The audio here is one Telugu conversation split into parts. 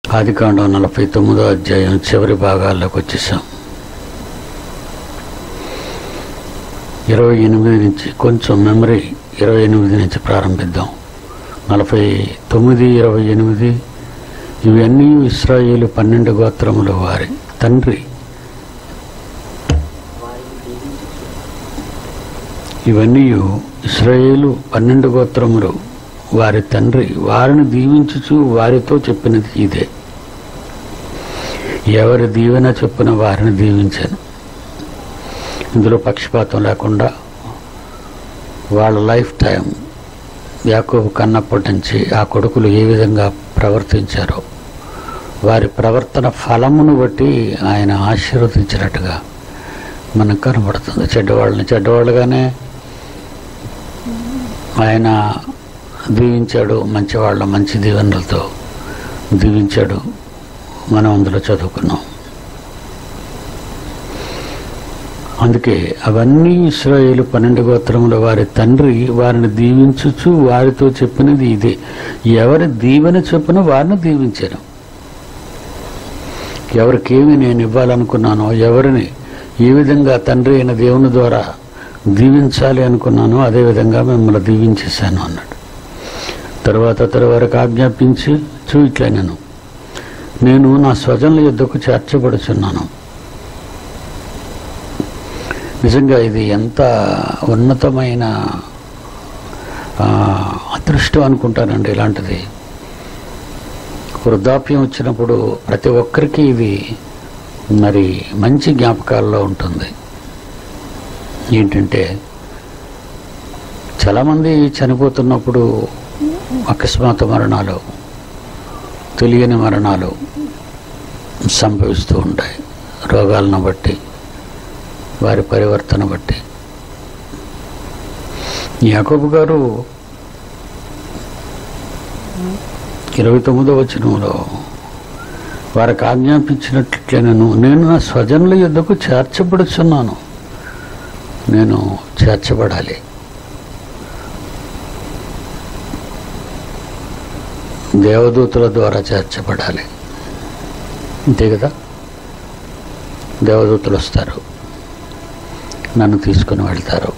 ఆదికాండం నలభై తొమ్మిదో అధ్యాయం చివరి భాగాల్లోకి వచ్చేసాం ఇరవై ఎనిమిది నుంచి కొంచెం మెమరీ ఇరవై ఎనిమిది నుంచి ప్రారంభిద్దాం నలభై తొమ్మిది ఇరవై ఎనిమిది ఇవన్నీ ఇస్రాయేలు పన్నెండు గోత్రముల వారి తండ్రి ఇవన్నీ ఇస్రాయేలు పన్నెండు గోత్రములు వారి తండ్రి వారిని దీవించుచు వారితో చెప్పినది ఇదే ఎవరి దీవెన చొప్పున వారిని దీవించాను ఇందులో పక్షపాతం లేకుండా వాళ్ళ లైఫ్ టైం యాకోబు కన్నప్పటి నుంచి ఆ కొడుకులు ఏ విధంగా ప్రవర్తించారో వారి ప్రవర్తన ఫలమును బట్టి ఆయన ఆశీర్వదించినట్టుగా మనకు కనబడుతుంది చెడ్డవాళ్ళని చెడ్డవాళ్ళుగానే ఆయన దీవించాడు మంచివాళ్ళ మంచి దీవెనలతో దీవించాడు మనం అందులో చదువుకున్నాం అందుకే అవన్నీ ఇస్రాయేలు పన్నెండు గోత్రముల వారి తండ్రి వారిని దీవించుచు వారితో చెప్పినది ఇదే ఎవరి దీవెన చొప్పున వారిని దీవించాను ఎవరికేమి నేను ఇవ్వాలనుకున్నానో ఎవరిని ఏ విధంగా తండ్రి అయిన దేవుని ద్వారా దీవించాలి అనుకున్నానో అదేవిధంగా మిమ్మల్ని దీవించేశాను అన్నాడు తర్వాత తరువారికి ఆజ్ఞాపించి చూ ఇట్లా నేను నేను నా స్వజనుల యుద్ధకు చేర్చబడుచున్నాను నిజంగా ఇది ఎంత ఉన్నతమైన ఆ, అదృష్టం అనుకుంటానండి ఇలాంటిది వృద్ధాప్యం వచ్చినప్పుడు ప్రతి ఒక్కరికి ఇది మరి మంచి జ్ఞాపకాల్లో ఉంటుంది ఏంటంటే చాలామంది చనిపోతున్నప్పుడు అకస్మాత్ మరణాలు తెలియని మరణాలు సంభవిస్తూ ఉంటాయి రోగాలను బట్టి వారి పరివర్తన బట్టి యాకోబు గారు ఇరవై తొమ్మిదో వచనంలో వారికి ఆజ్ఞాపించినట్లే నేను నేను నా స్వజనుల యుద్ధకు చేర్చబడుచున్నాను నేను చేర్చబడాలి దేవదూతుల ద్వారా చేర్చబడాలి అంతే కదా దేవదూతలు వస్తారు నన్ను తీసుకుని వెళ్తారు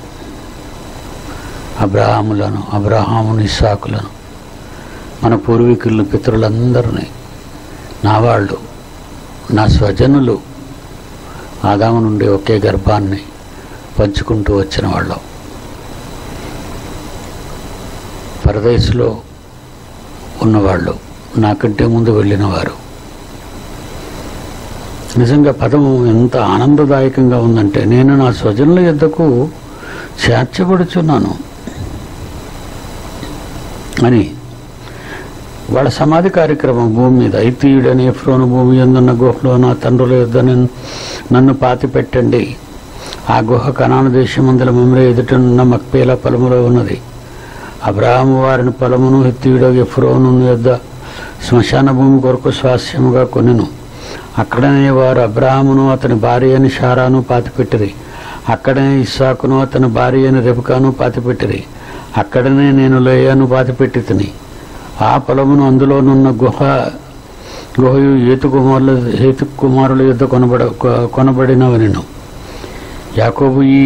అబ్రహాములను అబ్రహాముని ఇస్సాకులను మన పూర్వీకులను పితరులందరినీ నా వాళ్ళు నా స్వజనులు ఆదాము నుండి ఒకే గర్భాన్ని పంచుకుంటూ వచ్చిన వాళ్ళం పరదేశంలో ఉన్నవాళ్ళు నాకంటే ముందు వెళ్ళిన వారు నిజంగా పదము ఎంత ఆనందదాయకంగా ఉందంటే నేను నా స్వజనుల యుద్ధకు చేర్చబడుచున్నాను అని వాళ్ళ సమాధి కార్యక్రమం భూమి మీద ఐతీయుడని ఎఫ్రోను భూమి ఎందున్న గుహలో నా తండ్రుల యుద్ధ నన్ను పాతి పెట్టండి ఆ గుహ కనాన దేశమందుల మమ్మల్ని ఎదుటనున్న మక్పేల పొలములో ఉన్నది అబ్రాహము వారిని పొలమును హిత్తీయుడు ఎఫ్రోను యొద్ద శ్మశాన భూమి కొరకు స్వాస్యముగా కొనెను అక్కడనే వారు అబ్రాహమును అతని భార్య అని షారాను పాతిపెట్టిరి అక్కడనే ఇస్సాకును అతని భార్య అని రెబుకాను పాతిపెట్టిరి అక్కడనే నేను లేయను పాతిపెట్టి తిని ఆ పొలమును అందులోనున్న గుహ గుహయు ఏతు కుమారుల హేతు కుమారుల యుద్ధ కొనబడ కొ- కొనబడినవనెను యాకోబు ఈ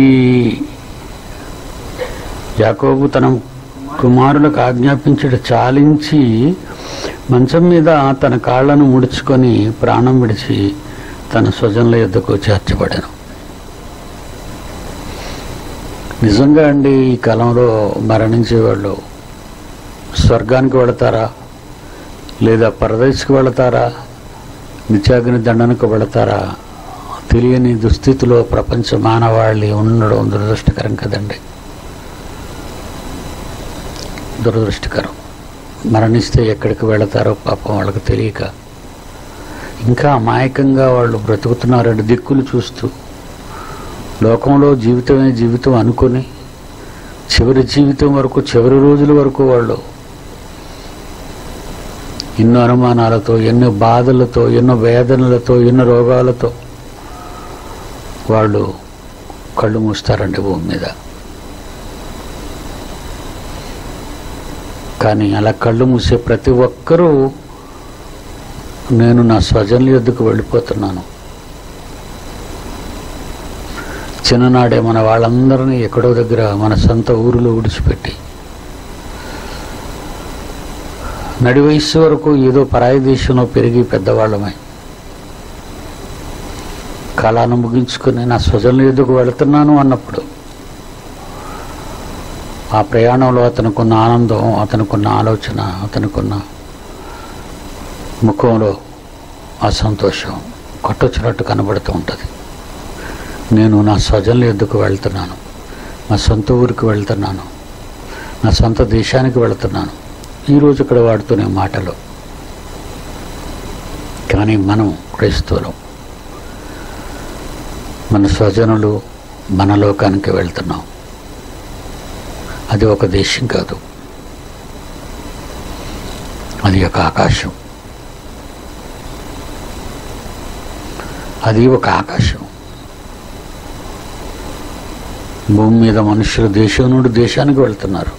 యాకోబు తన కుమారులకు ఆజ్ఞాపించట చాలించి మంచం మీద తన కాళ్లను ముడుచుకొని ప్రాణం విడిచి తన స్వజనుల యుద్ధకు చేర్చబడాను నిజంగా అండి ఈ కాలంలో మరణించే వాళ్ళు స్వర్గానికి వెళతారా లేదా పరదేశకు వెళతారా నిత్యాగ్ని దండనకు వెళతారా తెలియని దుస్థితిలో ప్రపంచ మానవాళి ఉండడం దురదృష్టకరం కదండి దురదృష్టకరం మరణిస్తే ఎక్కడికి వెళతారో పాపం వాళ్ళకి తెలియక ఇంకా అమాయకంగా వాళ్ళు బ్రతుకుతున్నారండి దిక్కులు చూస్తూ లోకంలో జీవితమే జీవితం అనుకొని చివరి జీవితం వరకు చివరి రోజుల వరకు వాళ్ళు ఎన్నో అనుమానాలతో ఎన్నో బాధలతో ఎన్నో వేదనలతో ఎన్నో రోగాలతో వాళ్ళు కళ్ళు మూస్తారండి భూమి మీద కానీ అలా కళ్ళు మూసే ప్రతి ఒక్కరూ నేను నా స్వజనుల యొద్దకు వెళ్ళిపోతున్నాను చిన్ననాడే మన వాళ్ళందరినీ ఎక్కడో దగ్గర మన సొంత ఊరిలో విడిచిపెట్టి నడి వయస్సు వరకు ఏదో పరాయి దేశంలో పెరిగి పెద్దవాళ్ళమై కాలాన్ని ముగించుకుని నా స్వజనుల ఎదుగు వెళుతున్నాను అన్నప్పుడు ఆ ప్రయాణంలో అతనుకున్న ఆనందం అతనుకున్న ఆలోచన అతనుకున్న ముఖంలో ఆ సంతోషం కొట్టొచ్చినట్టు కనబడుతూ ఉంటుంది నేను నా స్వజనుల ఎద్దుకు వెళ్తున్నాను నా సొంత ఊరికి వెళ్తున్నాను నా సొంత దేశానికి వెళ్తున్నాను ఈరోజు ఇక్కడ వాడుతున్న మాటలు కానీ మనం క్రైస్తవులం మన స్వజనులు మన లోకానికి వెళ్తున్నాం అది ఒక దేశం కాదు అది ఒక ఆకాశం అది ఒక ఆకాశం భూమి మీద మనుషులు దేశం నుండి దేశానికి వెళ్తున్నారు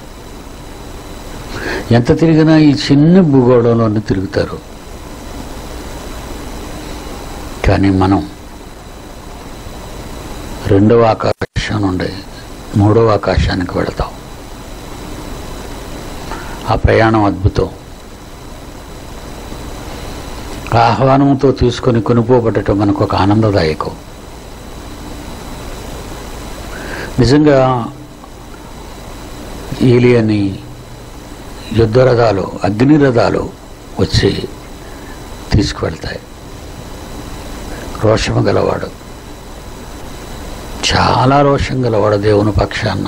ఎంత తిరిగినా ఈ చిన్న భూగోళంలోనే తిరుగుతారు కానీ మనం రెండవ ఆకాశం నుండి మూడవ ఆకాశానికి వెళతాం ఆ ప్రయాణం అద్భుతం ఆహ్వానంతో తీసుకొని కొనుక్కోబడటం మనకు ఒక ఆనందదాయకం నిజంగా ఏలియని యుద్ధ రథాలు అగ్ని రథాలు వచ్చి తీసుకువెళ్తాయి రోషము గలవాడు చాలా రోషం గలవాడు దేవుని పక్షాన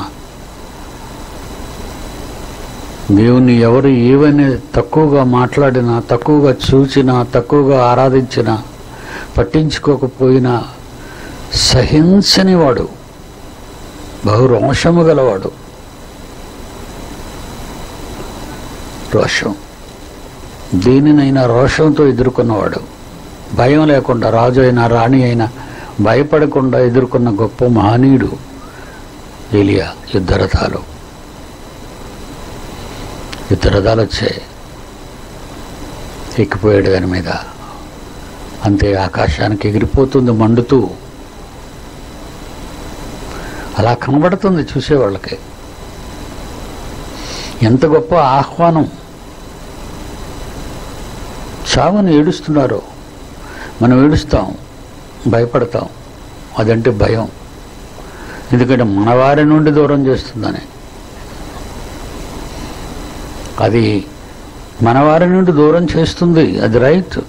దేవుని ఎవరు ఏవని తక్కువగా మాట్లాడినా తక్కువగా చూచినా తక్కువగా ఆరాధించినా పట్టించుకోకపోయినా సహించని వాడు బహు రోషము గలవాడు రోషం దేనినైనా రోషంతో ఎదుర్కొన్నవాడు భయం లేకుండా రాజు అయినా రాణి అయినా భయపడకుండా ఎదుర్కొన్న గొప్ప మహనీయుడు ఏలియా యుద్ధరథాలు యుద్ధరథాలు వచ్చాయి ఎక్కిపోయాడు దాని మీద అంతే ఆకాశానికి ఎగిరిపోతుంది మండుతూ అలా కనబడుతుంది చూసేవాళ్ళకి ఎంత గొప్ప ఆహ్వానం చావుని ఏడుస్తున్నారు మనం ఏడుస్తాం భయపడతాం అదంటే భయం ఎందుకంటే మన వారి నుండి దూరం చేస్తుందని అది మన వారి నుండి దూరం చేస్తుంది అది రైట్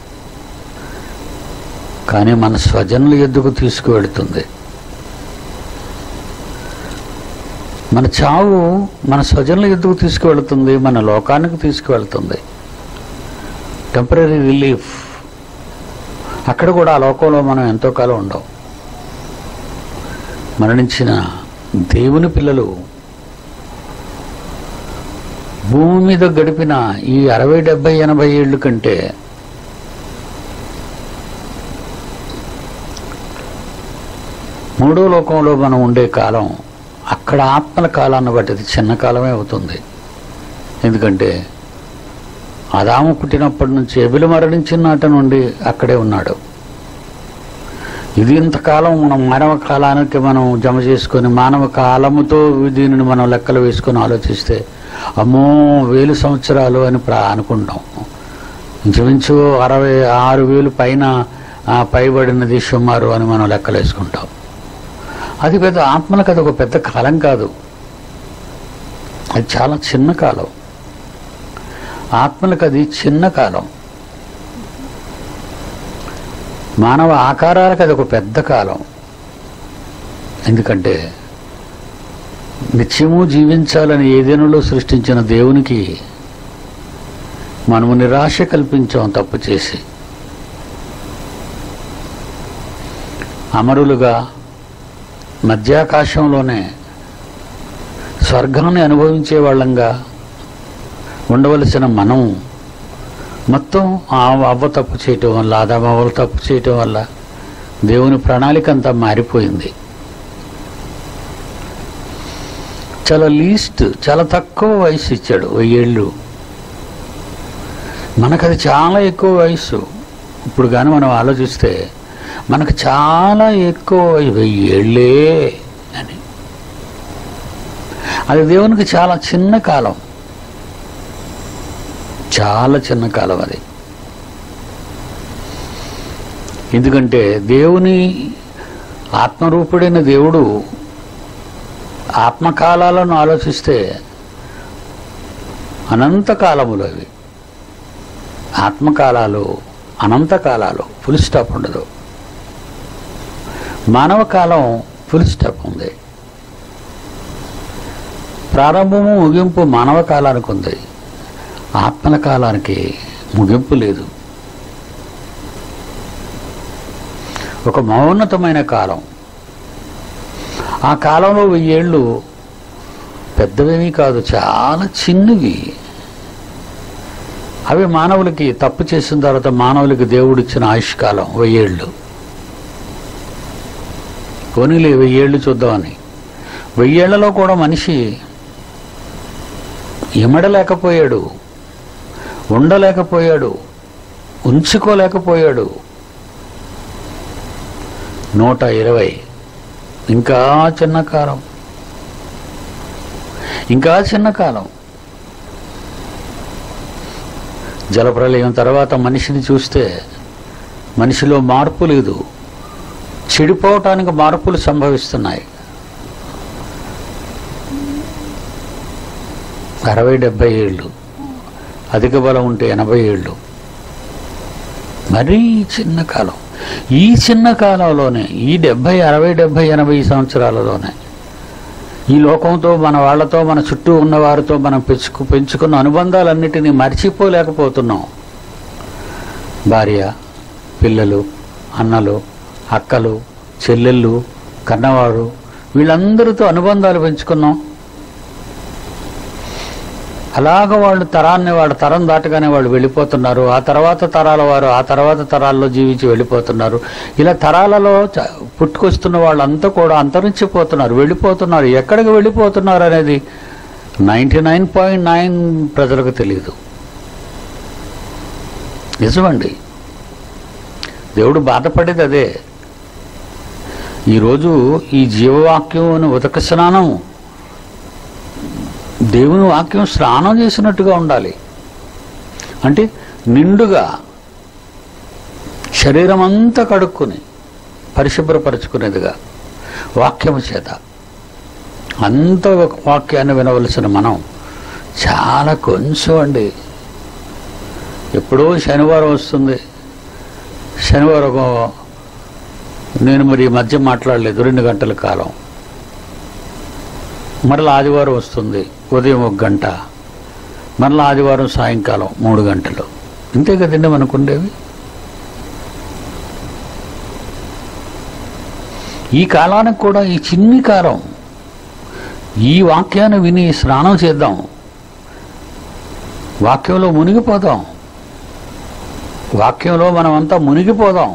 కానీ మన స్వజనుల ఎద్దుకు తీసుకువెడుతుంది మన చావు మన స్వజనుల ఎద్దుకు తీసుకువెళుతుంది మన లోకానికి తీసుకువెళ్తుంది టెంపరీ రిలీఫ్ అక్కడ కూడా ఆ లోకంలో మనం ఎంతో కాలం ఉండవు మరణించిన దేవుని పిల్లలు భూమి మీద గడిపిన ఈ అరవై డెబ్బై ఎనభై ఏళ్ళు కంటే మూడో లోకంలో మనం ఉండే కాలం అక్కడ ఆత్మల కాలాన్ని బట్టి అది చిన్న కాలమే అవుతుంది ఎందుకంటే అదాము పుట్టినప్పటి నుంచి ఎబిలు మరణించిన నాటి నుండి అక్కడే ఉన్నాడు ఇది ఇంతకాలం మనం మానవ కాలానికి మనం జమ చేసుకొని మానవ కాలముతో దీనిని మనం లెక్కలు వేసుకొని ఆలోచిస్తే అమ్మో వేలు సంవత్సరాలు అని ప్రా అనుకుంటాం ఇంచుమించు అరవై ఆరు వేలు పైన ఆ, పైబడినది సుమారు అని మనం లెక్కలు వేసుకుంటాం అది పెద్ద ఆత్మలకు అది ఒక పెద్ద కాలం కాదు అది చాలా చిన్న కాలం ఆత్మలకు అది చిన్న కాలం మానవ ఆకారాలకు అది ఒక పెద్ద కాలం ఎందుకంటే నిత్యము జీవించాలని ఏదేనులో సృష్టించిన దేవునికి మనము నిరాశ కల్పించాం తప్పు చేసి అమరులుగా మధ్యాకాశంలోనే స్వర్గాన్ని అనుభవించే వాళ్ళంగా ఉండవలసిన మనం మొత్తం ఆ అవ్వ తప్పు చేయటం వల్ల ఆదామవ్వలు తప్పు చేయటం వల్ల దేవుని ప్రణాళిక అంతా మారిపోయింది చాలా లీస్ట్ చాలా తక్కువ వయసు ఇచ్చాడు వెయ్యేళ్ళు మనకు అది చాలా ఎక్కువ వయసు ఇప్పుడు కానీ మనం ఆలోచిస్తే మనకు చాలా ఎక్కువ వయసు వెయ్యి ఏళ్ళే అని అది దేవునికి చాలా చిన్న కాలం చాలా చిన్న కాలం అది ఎందుకంటే దేవుని ఆత్మరూపుడైన దేవుడు ఆత్మకాలాలను ఆలోచిస్తే అనంతకాలములు అవి ఆత్మకాలాలు అనంతకాలాలు ఫుల్ స్టాప్ ఉండదు మానవ కాలం ఫుల్ స్టాప్ ఉంది ప్రారంభము ముగింపు మానవ కాలానికి ఉంది ఆత్మల కాలానికి ముగింపు లేదు ఒక మౌన్నతమైన కాలం ఆ కాలంలో వెయ్యేళ్ళు పెద్దవేమీ కాదు చాలా చిన్నవి అవి మానవులకి తప్పు చేసిన తర్వాత మానవులకి దేవుడిచ్చిన ఆయుష్కాలం వెయ్యేళ్ళు పోనీలే వెయ్యేళ్ళు చూద్దామని వెయ్యేళ్లలో కూడా మనిషి ఇమడలేకపోయాడు ఉండలేకపోయాడు ఉంచుకోలేకపోయాడు నూట ఇరవై ఇంకా చిన్న కాలం ఇంకా చిన్న కాలం జలప్రలయం తర్వాత మనిషిని చూస్తే మనిషిలో మార్పు లేదు చెడిపోవటానికి మార్పులు సంభవిస్తున్నాయి అరవై డెబ్భై ఏళ్ళు అధిక బలం ఉంటే ఎనభై ఏళ్ళు మరీ చిన్న కాలం ఈ చిన్న కాలంలోనే ఈ డెబ్భై అరవై డెబ్భై ఎనభై సంవత్సరాలలోనే ఈ లోకంతో మన వాళ్ళతో మన చుట్టూ ఉన్న వారితో మనం పెంచుకు పెంచుకున్న అనుబంధాలన్నిటినీ మర్చిపోలేకపోతున్నాం భార్య పిల్లలు అన్నలు అక్కలు చెల్లెళ్ళు కన్నవారు వీళ్ళందరితో అనుబంధాలు పెంచుకున్నాం అలాగ వాళ్ళు తరాన్ని వాళ్ళ తరం దాటగానే వాళ్ళు వెళ్ళిపోతున్నారు ఆ తర్వాత తరాల వారు ఆ తర్వాత తరాల్లో జీవించి వెళ్ళిపోతున్నారు ఇలా తరాలలో చ- పుట్టుకొస్తున్న వాళ్ళంతా కూడా అంతరించిపోతున్నారు వెళ్ళిపోతున్నారు ఎక్కడికి వెళ్ళిపోతున్నారు అనేది నైంటీ నైన్ పాయింట్ నైన్ ప్రజలకు తెలియదు నిజమండి దేవుడు బాధపడేది అదే ఈరోజు ఈ జీవవాక్యం అని ఉదక స్నానం దేవుని వాక్యం స్నానం చేసినట్టుగా ఉండాలి అంటే నిండుగా శరీరం అంతా కడుక్కుని పరిశుభ్రపరచుకునేదిగా వాక్యము చేత అంత ఒక వాక్యాన్ని వినవలసిన మనం చాలా కొంచెం అండి ఎప్పుడో శనివారం వస్తుంది శనివారం ఒక- నేను మరి ఈ మధ్య మాట్లాడలేదు రెండు గంటల కాలం మరలా ఆదివారం వస్తుంది ఉదయం ఒక గంట మరలా ఆదివారం సాయంకాలం మూడు గంటలు ఇంతే కదండి మనకుండేవి ఈ కాలానికి కూడా ఈ చిన్ని కాలం ఈ వాక్యాన్ని విని స్నానం చేద్దాం వాక్యంలో మునిగిపోదాం వాక్యంలో మనమంతా మునిగిపోదాం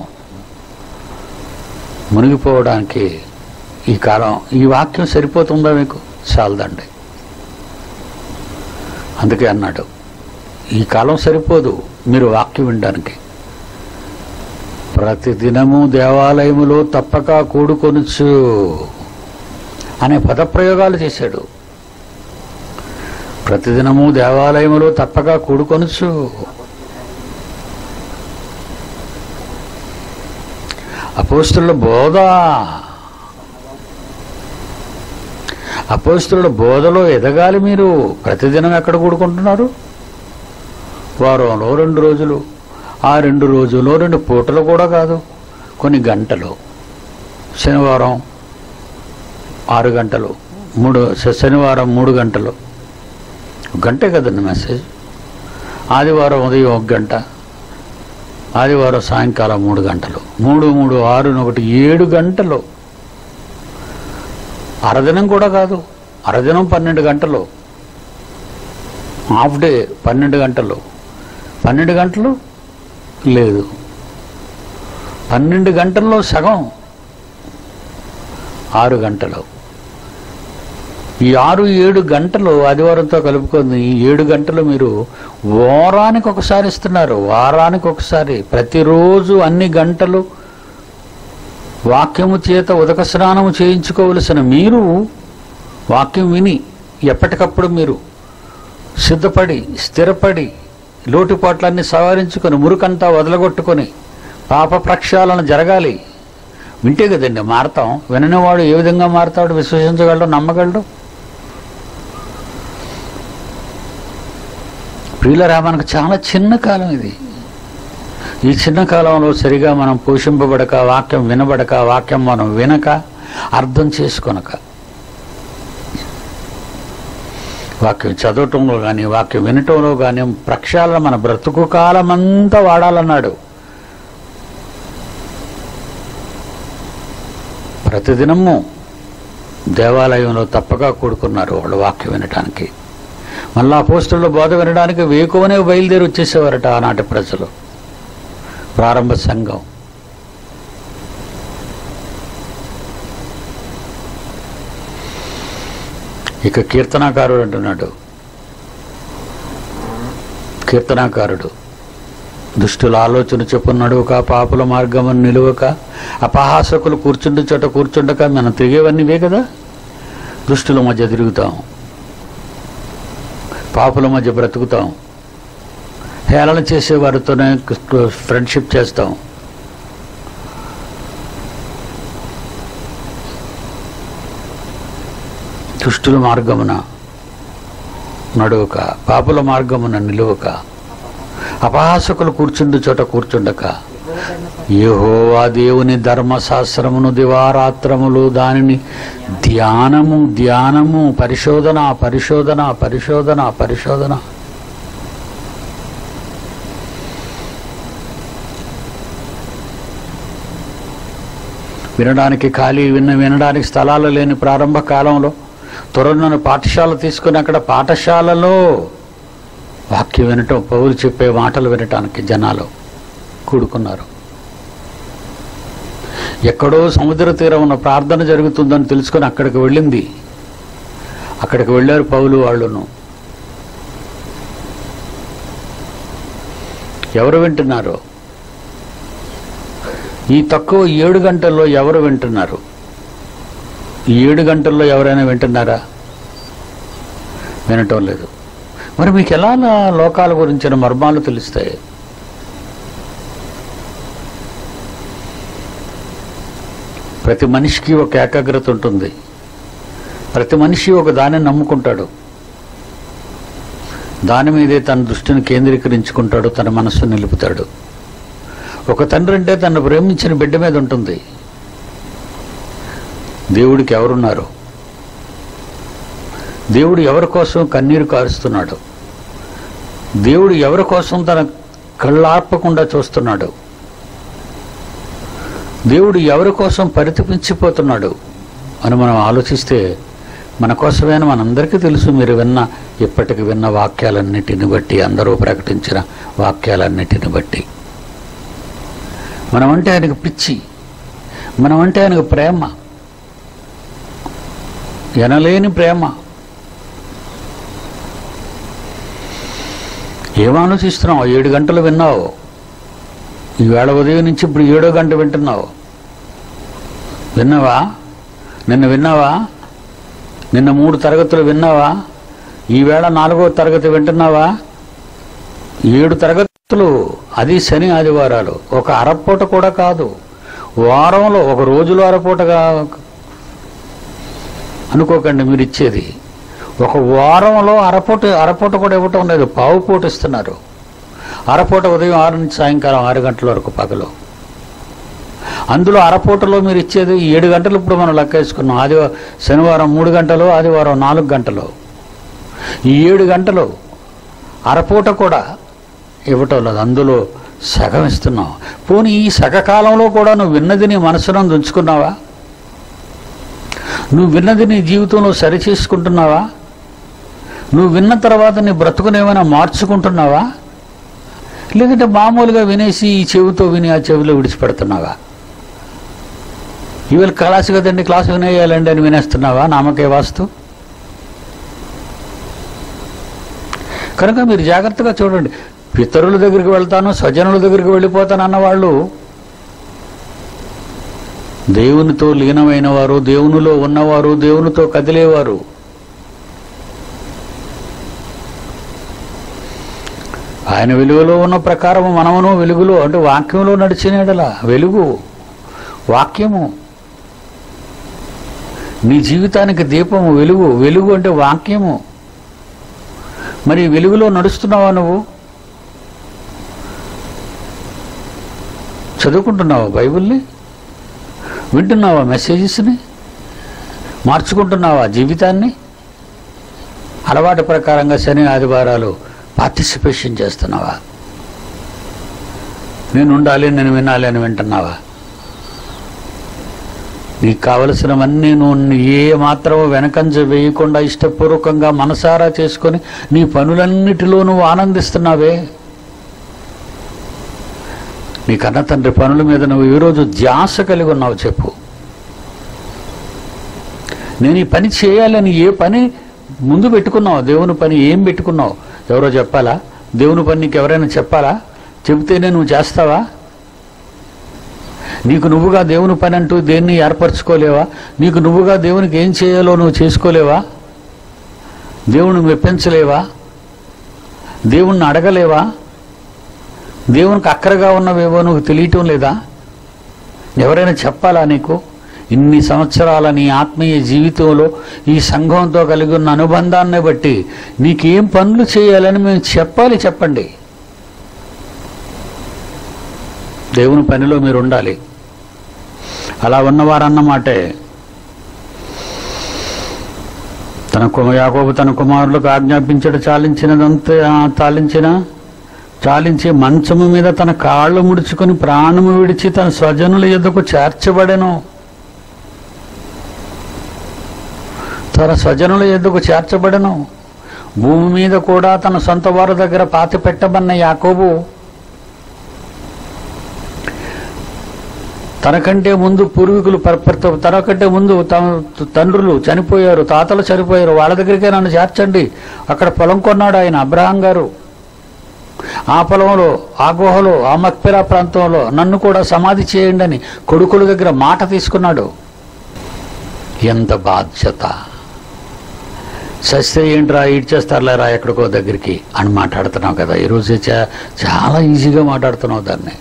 మునిగిపోవడానికి ఈ కాలం ఈ వాక్యం సరిపోతుందా మీకు చాలదండి అందుకే అన్నాడు ఈ కాలం సరిపోదు మీరు వాక్యం వినడానికి ప్రతిదినము దేవాలయములో తప్పక కూడుకొనొచ్చు అనే పదప్రయోగాలు చేశాడు ప్రతిదినము దేవాలయములో తప్పక కూడుకొనొచ్చు అపోస్తుల బోధ అపోస్తుల బోధలో ఎదగాలి మీరు ప్రతిదినం ఎక్కడ కూడుకుంటున్నారు వారంలో రెండు రోజులు ఆ రెండు రోజుల్లో రెండు పూటలు కూడా కాదు కొన్ని గంటలు శనివారం ఆరు గంటలు మూడు శ- శనివారం మూడు గంటలు ఒక గంటే కదండి మెసేజ్ ఆదివారం ఉదయం ఒక గంట ఆదివారం సాయంకాలం మూడు గంటలు మూడు మూడు ఆరు ఒకటి ఏడు గంటలు అరదినం కూడా కాదు అరదినం పన్నెండు గంటలు హాఫ్ డే పన్నెండు గంటలు పన్నెండు గంటలు లేదు పన్నెండు గంటల్లో సగం ఆరు గంటలు ఈ ఆరు ఏడు గంటలు ఆదివారంతో కలుపుకొని ఈ ఏడు గంటలు మీరు వారానికి ఒకసారి ఇస్తున్నారు వారానికి ఒకసారి ప్రతిరోజు అన్ని గంటలు వాక్యము చేత ఉదక స్నానము చేయించుకోవలసిన మీరు వాక్యం విని ఎప్పటికప్పుడు మీరు సిద్ధపడి స్థిరపడి లోటుపాట్లన్నీ సవరించుకొని మురుకంతా వదలగొట్టుకొని పాప ప్రక్షాళన జరగాలి వింటే కదండి మారతాం విననివాడు ఏ విధంగా మారతాడు విశ్వసించగలడు నమ్మగలడు ప్రియులరా మనకు చాలా చిన్న కాలం ఇది ఈ చిన్న కాలంలో సరిగా మనం పోషింపబడక వాక్యం వినబడక వాక్యం మనం వినక అర్థం చేసుకొనక వాక్యం చదవటంలో కానీ వాక్యం వినటంలో కానీ ప్రక్షాళన మన బ్రతుకు కాలమంతా వాడాలన్నాడు ప్రతిదినము దేవాలయంలో తప్పగా కూడుకున్నారు వాళ్ళు వాక్యం వినటానికి మళ్ళా పోస్టుల్లో బోధ వినడానికి వేకువనే బయలుదేరి వచ్చేసేవారట ఆనాటి ప్రజలు ప్రారంభ సంఘం ఇక కీర్తనాకారుడు అంటున్నాడు కీర్తనాకారుడు దుష్టుల ఆలోచన చొప్పున నడువక పాపుల మార్గమును నిలువక అపహాసకులు కూర్చుండు చోట కూర్చుండక మనం తిరిగేవన్నీ ఇవే కదా దుష్టుల మధ్య తిరుగుతాం పాపుల మధ్య బ్రతుకుతాం హేళన చేసే వారితోనే ఫ్రెండ్షిప్ చేస్తాం దుష్టుల మార్గమున నడువక పాపుల మార్గమున నిలువక అపహాసకులు కూర్చుండు చోట కూర్చుండక యెహోవా దేవుని ధర్మశాస్త్రమును దివారాత్రములు దానిని ధ్యానము ధ్యానము పరిశోధన పరిశోధన పరిశోధన పరిశోధన వినడానికి ఖాళీ విన్న వినడానికి స్థలాలు లేని ప్రారంభ కాలంలో త్వరను పాఠశాల తీసుకుని అక్కడ పాఠశాలలో వాక్యం వినటం పౌలు చెప్పే మాటలు వినటానికి జనాలు కూడుకున్నారు ఎక్కడో సముద్ర తీరం ఉన్న ప్రార్థన జరుగుతుందని తెలుసుకొని అక్కడికి వెళ్ళింది అక్కడికి వెళ్ళారు పౌలు వాళ్ళును ఎవరు వింటున్నారు ఈ తక్కువ ఏడు గంటల్లో ఎవరు వింటున్నారు ఈ ఏడు గంటల్లో ఎవరైనా వింటున్నారా వినటం లేదు మరి మీకు ఎలా నా లోకాల గురించిన మర్మాలు తెలుస్తాయి ప్రతి మనిషికి ఒక ఏకాగ్రత ఉంటుంది ప్రతి మనిషి ఒక దాన్ని నమ్ముకుంటాడు దాని మీదే తన దృష్టిని కేంద్రీకరించుకుంటాడు తన మనస్సు నిలుపుతాడు ఒక తండ్రి అంటే తను ప్రేమించిన బిడ్డ మీద ఉంటుంది దేవుడికి ఎవరున్నారు దేవుడు ఎవరి కోసం కన్నీరు కారుస్తున్నాడు దేవుడు ఎవరి కోసం తన కళ్ళార్పకుండా చూస్తున్నాడు దేవుడు ఎవరి కోసం పరితపించిపోతున్నాడు అని మనం ఆలోచిస్తే మన కోసమేనా మనందరికీ తెలుసు మీరు విన్న ఇప్పటికి విన్న వాక్యాలన్నిటిని బట్టి అందరూ ప్రకటించిన వాక్యాలన్నిటిని బట్టి మనమంటే ఆయనకు పిచ్చి మనమంటే ఆయనకు ప్రేమ ఎనలేని ప్రేమ ఏం ఆలోచిస్తున్నావు ఏడు గంటలు విన్నావు ఈవేళ ఉదయం నుంచి ఇప్పుడు ఏడో గంట వింటున్నావు విన్నావా నిన్న విన్నావా నిన్న మూడు తరగతులు విన్నావా ఈవేళ నాలుగో తరగతి వింటున్నావా ఏడు తరగతులు అది శని ఆదివారాలు ఒక అరపూట కూడా కాదు వారంలో ఒక రోజులో అరపూటగా అనుకోకండి మీరు ఇచ్చేది ఒక వారంలో అరపూట అరపూట కూడా ఇవ్వటం లేదు పావు పూట ఇస్తున్నారు అరపూట ఉదయం ఆరు నుంచి సాయంకాలం ఆరు గంటల వరకు పగలు అందులో అరపూటలో మీరు ఇచ్చేది ఏడు గంటలు ఇప్పుడు మనం లెక్క వేసుకున్నాం ఆదివారం శనివారం మూడు గంటలు ఆదివారం నాలుగు గంటలు ఈ ఏడు గంటలు అరపూట కూడా ఇవ్వటం లేదు అందులో సగం ఇస్తున్నాం పోనీ ఈ సగకాలంలో కూడా నువ్వు విన్నది నీ మనసునందు ఉంచుకున్నావా నువ్వు విన్నది నీ జీవితంలో సరిచేసుకుంటున్నావా నువ్వు విన్న తర్వాత నీ బ్రతుకునేమైనా మార్చుకుంటున్నావా లేదంటే మామూలుగా వినేసి ఈ చెవితో విని ఆ చెవిలో విడిచిపెడుతున్నావా ఇవాళ క్లాసు కదండి క్లాసు వినేయాలండి అని వినేస్తున్నావా నామకే వాస్తు కనుక మీరు జాగ్రత్తగా చూడండి పితరుల దగ్గరికి వెళ్తాను స్వజనుల దగ్గరికి వెళ్ళిపోతాను అన్నవాళ్ళు దేవునితో లీనమైన వారు దేవునిలో ఉన్నవారు దేవునితో కదిలేవారు ఆయన వెలుగులో ఉన్న ప్రకారము మనమును వెలుగులో అంటే వాక్యంలో నడిచినడలా వెలుగు వాక్యము నీ జీవితానికి దీపము వెలుగు వెలుగు అంటే వాక్యము మరి వెలుగులో నడుస్తున్నావా నువ్వు చదువుకుంటున్నావా బైబిల్ని వింటున్నావా మెసేజెస్ని మార్చుకుంటున్నావా జీవితాన్ని అలవాటు ప్రకారంగా శని ఆదివారాలు పార్టిసిపేషన్ చేస్తున్నావా నేను ఉండాలి నేను వినాలి అని వింటున్నావా నీకు కావలసినవన్నీ నువ్వు ఏ మాత్రం వెనకంజ వేయకుండా ఇష్టపూర్వకంగా మనసారా చేసుకొని నీ పనులన్నిటిలో నువ్వు ఆనందిస్తున్నావే నీ కన్న తండ్రి పనుల మీద నువ్వు ఈరోజు ధ్యాస కలిగి ఉన్నావు చెప్పు నేను ఈ పని చేయాలని ఏ పని ముందు పెట్టుకున్నావు దేవుని పని ఏం పెట్టుకున్నావు ఎవరో చెప్పాలా దేవుని పని నీకు ఎవరైనా చెప్పాలా చెబితేనే నువ్వు చేస్తావా నీకు నువ్వుగా దేవుని పని అంటూ దేన్ని ఏర్పరచుకోలేవా నీకు నువ్వుగా దేవునికి ఏం చేయాలో నువ్వు చేసుకోలేవా దేవుని మెప్పించలేవా దేవుణ్ణి అడగలేవా దేవునికి అక్కరగా ఉన్నవేవో నువ్వు తెలియటం లేదా ఎవరైనా చెప్పాలా నీకు ఇన్ని సంవత్సరాల నీ ఆత్మీయ జీవితంలో ఈ సంఘంతో కలిగి ఉన్న అనుబంధాన్ని బట్టి నీకేం పనులు చేయాలని మేము చెప్పాలి చెప్పండి దేవుని పనిలో మీరు ఉండాలి అలా ఉన్నవారన్నమాటే తన కుమ- యాకోబు తన కుమారులకు ఆజ్ఞాపించడు చాలించినదంతా చాలించిన చాలించి మంచము మీద తన కాళ్ళు ముడుచుకొని ప్రాణము విడిచి తన స్వజనుల ఎద్దకు చేర్చబడెను తన స్వజనుల ఎద్దకు చేర్చబడెను భూమి మీద కూడా తన సొంత వారి దగ్గర పాతి పెట్టబన్న యాకోబు తనకంటే ముందు పూర్వీకులు పర్- పర్- తనకంటే ముందు తమ తండ్రులు చనిపోయారు తాతలు చనిపోయారు వాళ్ళ దగ్గరికే నన్ను చేర్చండి అక్కడ పొలం కొన్నాడు ఆయన అబ్రహాం గారు ఆ పొలంలో ఆ గుహలో ఆ మక్పిరా ప్రాంతంలో నన్ను కూడా సమాధి చేయండి అని కొడుకుల దగ్గర మాట తీసుకున్నాడు ఎంత బాధ్యత సస్తే ఏంట్రా ఇటు చేస్తారులేరా ఎక్కడికో దగ్గరికి అని మాట్లాడుతున్నావు కదా ఈరోజు చా- చాలా ఈజీగా మాట్లాడుతున్నావు దాన్ని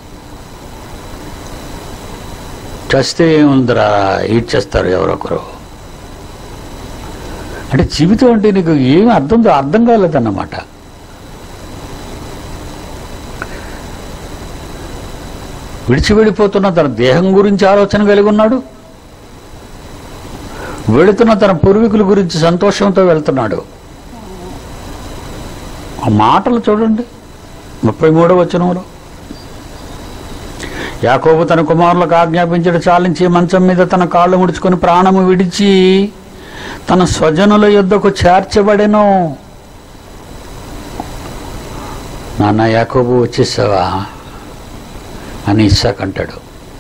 చస్తే ఏముందిరా ఈడ్ చేస్తారు ఎవరొకరు అంటే జీవితం అంటే నీకు ఏమి అర్థం అర్థం కాలేదన్నమాట విడిచి వెళ్ళిపోతున్న తన దేహం గురించి ఆలోచన కలిగి ఉన్నాడు వెళుతున్న తన పూర్వీకుల గురించి సంతోషంతో వెళ్తున్నాడు ఆ మాటలు చూడండి ముప్పై మూడవ వచనంలో యాకోబు తన కుమారులకు ఆజ్ఞాపించడు చాలించి మంచం మీద తన కాళ్ళు ముడుచుకొని ప్రాణము విడిచి తన స్వజనుల యుద్ధకు చేర్చబడెను నాన్న యాకోబు వచ్చేసావా అని ఇస్సాక్ అంటాడు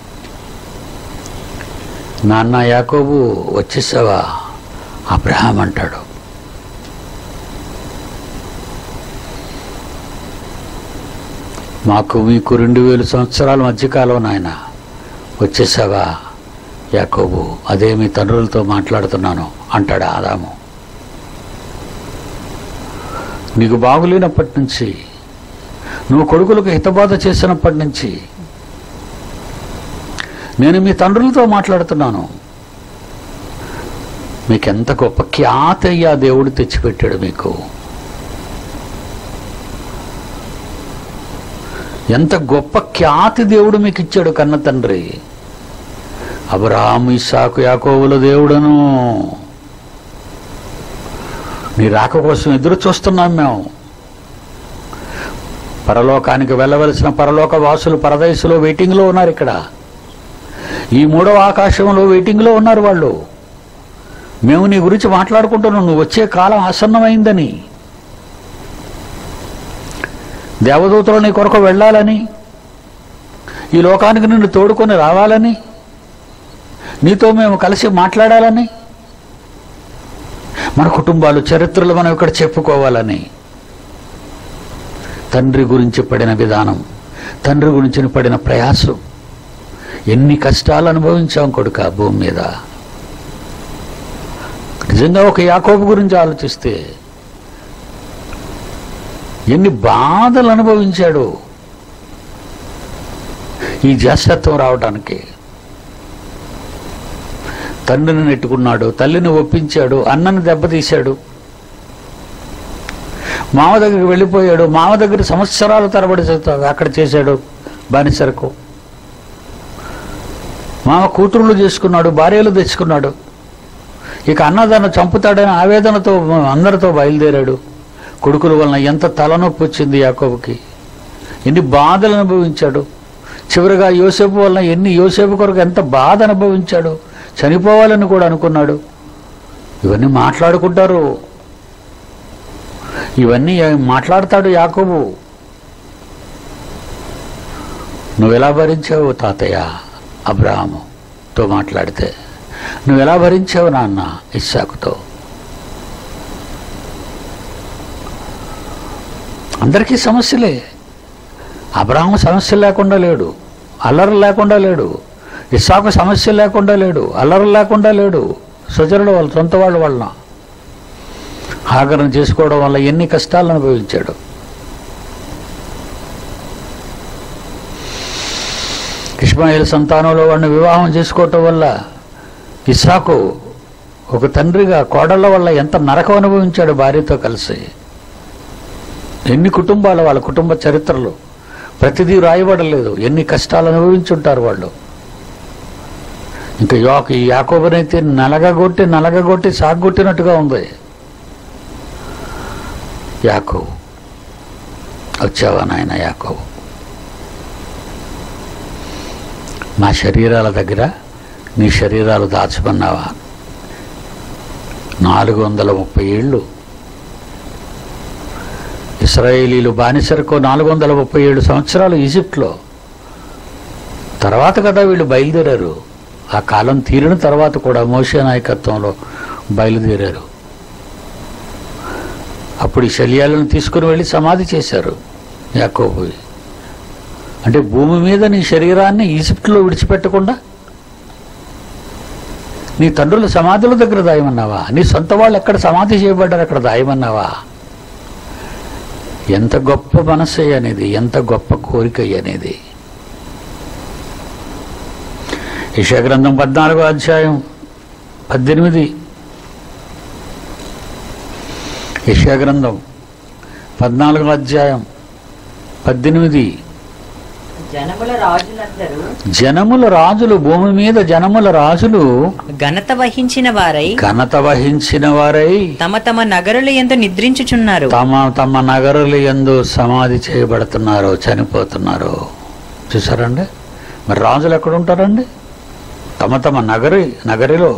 నాన్న యాకోబు వచ్చేసావా అబ్రహాం అంటాడు మాకు మీకు రెండు వేల సంవత్సరాల మధ్యకాలం నాయన వచ్చేసావా యాకోబు అదే మీ తండ్రులతో మాట్లాడుతున్నాను అంటాడు ఆదాము నీకు బాగులేనప్పటి నుంచి నువ్వు కొడుకులకు హితబాధ చేసినప్పటి నుంచి నేను మీ తండ్రులతో మాట్లాడుతున్నాను మీకెంత గొప్ప ఖ్యాతి అయ్యా దేవుడు తెచ్చిపెట్టాడు మీకు ఎంత గొప్ప ఖ్యాతి దేవుడు మీకు ఇచ్చాడు కన్న తండ్రి అబ్రాహాము ఇస్సాకు యాకోబుల దేవుడను నీ రాక కోసం ఎదురు చూస్తున్నాం మేము పరలోకానికి వెళ్ళవలసిన పరలోక వాసులు పరదేశంలో వెయిటింగ్లో ఉన్నారు ఇక్కడ ఈ మూడవ ఆకాశంలో వెయిటింగ్లో ఉన్నారు వాళ్ళు మేము నీ గురించి మాట్లాడుకుంటున్నాం నువ్వు వచ్చే కాలం ఆసన్నమైందని దేవదూతలు నీ కొరకు వెళ్ళాలని ఈ లోకానికి నిన్ను తోడుకొని రావాలని నీతో మేము కలిసి మాట్లాడాలని మన కుటుంబాలు చరిత్రలు మనం ఇక్కడ చెప్పుకోవాలని తండ్రి గురించి పడిన విధానం తండ్రి గురించి పడిన ప్రయాసం ఎన్ని కష్టాలు అనుభవించాం కొడుక భూమి మీద నిజంగా ఒక యాకోబు గురించి ఆలోచిస్తే ఎన్ని బాధలు అనుభవించాడు ఈ జ్యేష్ఠత్వం రావడానికి తండ్రిని నెట్టుకున్నాడు తల్లిని ఒప్పించాడు అన్నని దెబ్బతీశాడు మామ దగ్గరికి వెళ్ళిపోయాడు మామ దగ్గర సంవత్సరాల తరబడి చదువుతా- అక్కడ చేశాడు బానిసరకు మామ కూతురులు చేసుకున్నాడు భార్యలు తెచ్చుకున్నాడు ఇక అన్నదాన్ని చంపుతాడని ఆవేదనతో అందరితో బయలుదేరాడు కొడుకుల వలన ఎంత తలనొప్పి వచ్చింది యాకోబుకి ఎన్ని బాధలు అనుభవించాడు చివరిగా యోసేపు వలన ఎన్ని యోసేపు కొరకు ఎంత బాధ అనుభవించాడు చనిపోవాలని కూడా అనుకున్నాడు ఇవన్నీ మాట్లాడుకుంటారు ఇవన్నీ మాట్లాడతాడు యాకోబు నువ్వెలా భరించావు తాతయ్య అబ్రాహముతో మాట్లాడితే నువ్వెలా భరించావు నాన్న ఇస్సాకుతో అందరికీ సమస్యలే అబ్రాహం సమస్య లేకుండా లేడు అల్లరి లేకుండా లేడు ఇస్సాకు సమస్య లేకుండా లేడు అల్లరి లేకుండా లేడు సుజరుడు వాళ్ళ సొంత వాళ్ళ వలన ఆగరణ చేసుకోవడం వల్ల ఎన్ని కష్టాలు అనుభవించాడు ఇస్మాయిల్ సంతానంలో వాడిని వివాహం చేసుకోవటం వల్ల ఇస్సాకు ఒక తండ్రిగా కోడళ్ళ వల్ల ఎంత నరకం అనుభవించాడు భార్యతో కలిసి ఎన్ని కుటుంబాలు వాళ్ళ కుటుంబ చరిత్రలు ప్రతిదీ రాయబడలేదు ఎన్ని కష్టాలు అనుభవించుంటారు వాళ్ళు ఇంకా యాక ఈ యాకోబునైతే నలగగొట్టి నలగగొట్టి సాగొట్టినట్టుగా ఉంది యాకోబు వచ్చావా నాయన యాకోబు మా శరీరాల దగ్గర నీ శరీరాలు దాచుకున్నావా నాలుగు వందల ముప్పై ఏళ్ళు ఇస్రాయేలీలు బానిసరకు నాలుగు వందల ముప్పై ఏడు సంవత్సరాలు ఈజిప్ట్లో తర్వాత కదా వీళ్ళు బయలుదేరారు ఆ కాలం తీరిన తర్వాత కూడా మోషే నాయకత్వంలో బయలుదేరారు అప్పుడు ఈ శల్యాలను తీసుకుని వెళ్ళి సమాధి చేశారు యాకోబు అంటే భూమి మీద నీ శరీరాన్ని ఈజిప్ట్లో విడిచిపెట్టకుండా నీ తండ్రుల సమాధుల దగ్గర దాయమన్నావా నీ సొంత వాళ్ళు ఎక్కడ సమాధి చేయబడ్డారు అక్కడ దాయమన్నావా ఎంత గొప్ప మనసు అనేది ఎంత గొప్ప కోరిక అనేది యశాగ్రంథం పద్నాలుగో అధ్యాయం పద్దెనిమిది యశాగ్రంథం పద్నాలుగో అధ్యాయం పద్దెనిమిది జనముల రాజులందరూ జనముల రాజులు భూమి మీద జనముల రాజులు ఘనత వహించిన వారై ఘనత వహించిన వారై తమ తమ నగరుల ఎందు నిద్రించుచున్నారు తమ తమ నగరులు ఎందు సమాధి చేయబడుతున్నారు చనిపోతున్నారు చూసారండి మరి రాజులు ఎక్కడ ఉంటారండి తమ తమ నగరి నగరిలో